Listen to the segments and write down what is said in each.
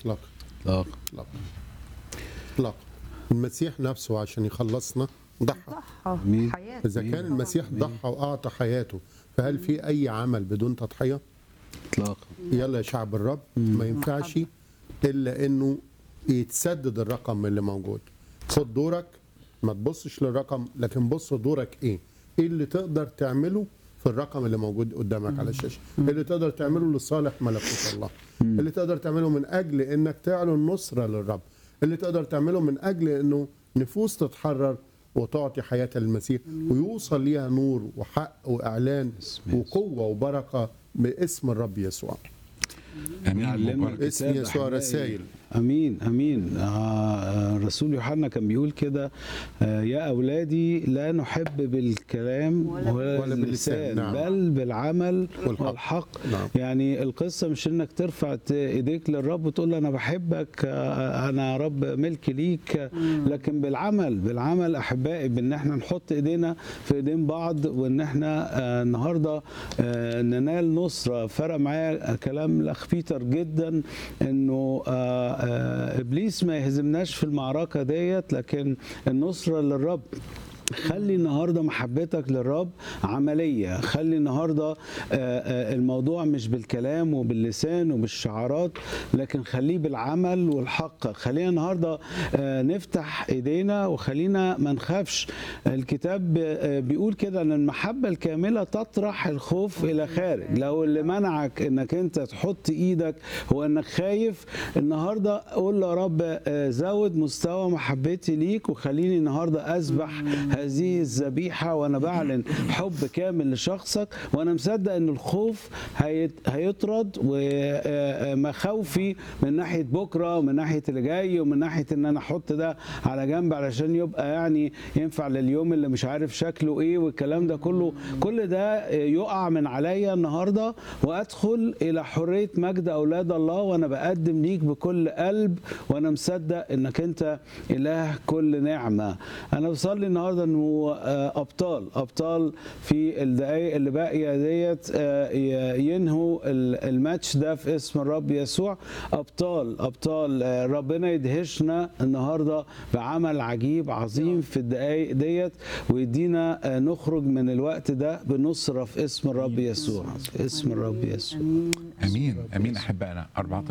اطلاقا اطلاقا اطلاقا اطلاقا المسيح نفسه عشان يخلصنا ضحى ضحى مين؟ حياته اذا كان طبعاً. المسيح ضحى واعطى حياته فهل في اي عمل بدون تضحيه اطلاقا يلا يا شعب الرب ما ينفعش الا انه يتسدد الرقم اللي موجود خد دورك ما تبصش للرقم لكن بص دورك ايه ايه اللي تقدر تعمله في الرقم اللي موجود قدامك على الشاشه ايه اللي تقدر تعمله لصالح ملكوت الله إيه اللي تقدر تعمله من اجل انك تعلن النصره للرب إيه اللي تقدر تعمله من اجل انه نفوس تتحرر وتعطي حياتها للمسيح ويوصل ليها نور وحق واعلان باسم يسوع. وقوه وبركه باسم الرب يسوع امين يعلمنا مبارك. اسم الكتاب يسوع أحبائي. رسائل. امين امين آه آه، رسول يوحنا كان بيقول كده آه يا اولادي لا نحب بالكلام ولا ولا, ولا باللسان، باللسان نعم. بل بالعمل والحق. والحق, نعم. يعني القصه مش انك ترفع ت- ايديك للرب وتقول له انا بحبك آه، انا يا رب ملك ليك آه، لكن بالعمل بالعمل احبائي بان احنا نحط ايدينا في ايدين بعض وان احنا آه، النهارده آه، ننال نصره فرق معايا كلام الاخ بيتر جدا انه آه، آه، ابليس ما يهزمناش في المعركه ديت لكن النصره للرب خلي النهارده محبتك للرب عمليه خلي النهارده آه، آه، الموضوع مش بالكلام وباللسان وبالشعارات لكن خليه بالعمل والحق خلينا النهارده آه، نفتح ايدينا وخلينا ما نخافش الكتاب آه، بيقول كده ان المحبه الكامله تطرح الخوف الى خارج لو اللي منعك انك انت تحط ايدك هو انك خايف النهارده قول له يا رب آه، زود مستوى محبتي ليك وخليني النهارده اذبح هذه الذبيحه وانا بعلن حب كامل لشخصك وانا مصدق ان الخوف هيت- هيطرد ومخاوفي من ناحيه بكره ومن ناحيه اللي جاي ومن ناحيه ان انا احط ده على جنب علشان يبقى يعني ينفع لليوم اللي مش عارف شكله ايه والكلام ده كله كل ده يقع من عليا النهارده وادخل الى حريه مجد اولاد الله وانا بقدم ليك بكل قلب وانا مصدق انك انت اله كل نعمه انا بصلي النهارده انه آه، ابطال ابطال في الدقائق اللي باقيه ديت آه، ي- ينهوا ال- الماتش ده في اسم الرب يسوع ابطال ابطال آه، ربنا يدهشنا النهارده بعمل عجيب عظيم في الدقائق ديت ويدينا آه، نخرج من الوقت ده بنصره في اسم الرب يسوع في اسم الرب يسوع امين امين امين احبائنا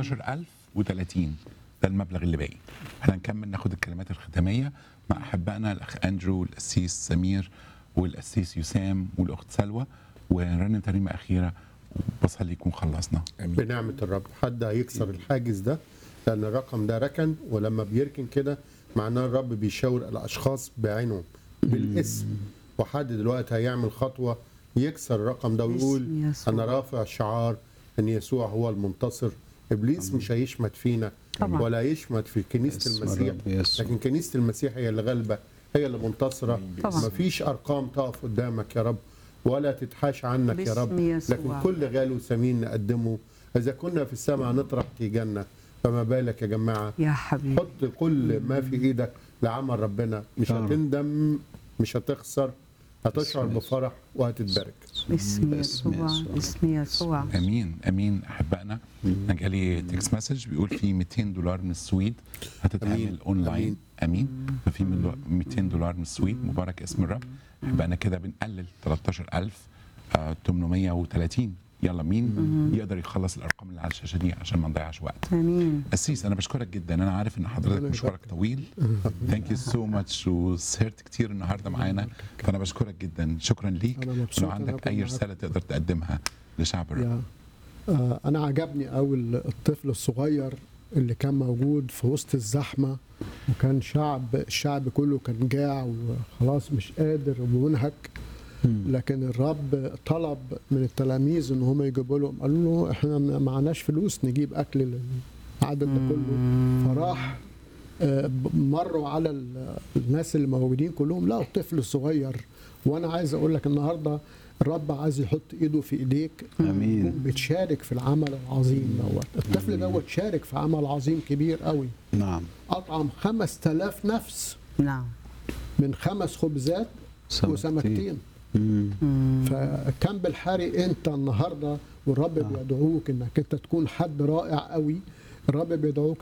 14030 ده المبلغ اللي باقي احنا نكمل ناخد الكلمات الختاميه مع احبائنا الاخ اندرو والاسيس سمير والاسيس يسام والاخت سلوى ونرنم ترنيمه اخيره وبصلي يكون خلصنا بنعمة الرب حد هيكسر الحاجز ده لأن الرقم ده ركن ولما بيركن كده معناه الرب بيشاور الأشخاص بعينهم بالاسم وحد دلوقتي هيعمل خطوة يكسر الرقم ده ويقول باسم يسوع. أنا رافع شعار أن يسوع هو المنتصر إبليس مش هيشمت فينا طبعا. ولا يشمت في كنيسة باسم المسيح الرب يسوع. لكن كنيسة المسيح هي اللي غالبة هي اللي منتصرة طبعا. مفيش أرقام تقف قدامك يا رب ولا تتحاش عنك يا باسم رب يسوع. لكن كل غالي وثمين نقدمه إذا كنا في السماء نطرح في جنة فما بالك يا جماعة يا حبيبي حط كل ما في إيدك لعمل ربنا مش طبعا. هتندم مش هتخسر هتشعر باسم بفرح وهتتبارك باسم باسم يسوع يسوع. باسم يسوع امين امين احبائنا انا جالي تكست مسج بيقول في 200 دولار من السويد هتتعمل أمين. اونلاين امين ففي من 200 دولار من السويد مبارك اسم الرب احبائنا كده بنقلل 13830 يلا مين يقدر يخلص الارقام اللي على الشاشه دي عشان ما نضيعش وقت امين أسيس أنا بشكرك جدا أنا عارف إن حضرتك مشوارك طويل ثانك يو سو ماتش وسهرت كتير النهارده معانا فأنا بشكرك جدا شكرا ليك أنا مبسوط لو إن أنا عندك أكون أي معاك. رسالة تقدر تقدمها لشعب الرب يا آه، انا عجبني قوي الطفل الصغير اللي كان موجود في وسط الزحمه وكان شعب الشعب كله كان جاع وخلاص مش قادر ومنهك لكن الرب طلب من التلاميذ ان هم يجيبوا لهم قالوا له احنا ما معناش فلوس نجيب اكل للعدد ده كله فراح آه، ب- مروا على ال- الناس اللي موجودين كلهم لقوا طفل صغير وانا عايز اقول لك النهارده الرب عايز يحط ايده في ايديك امين بتشارك في العمل العظيم دوت الطفل دوت شارك في عمل عظيم كبير قوي نعم اطعم 5000 نفس نعم من خمس خبزات سمكتين. وسمكتين مم. فكان بالحري انت النهارده والرب بيدعوك انك انت تكون حد رائع قوي الرب بيدعوك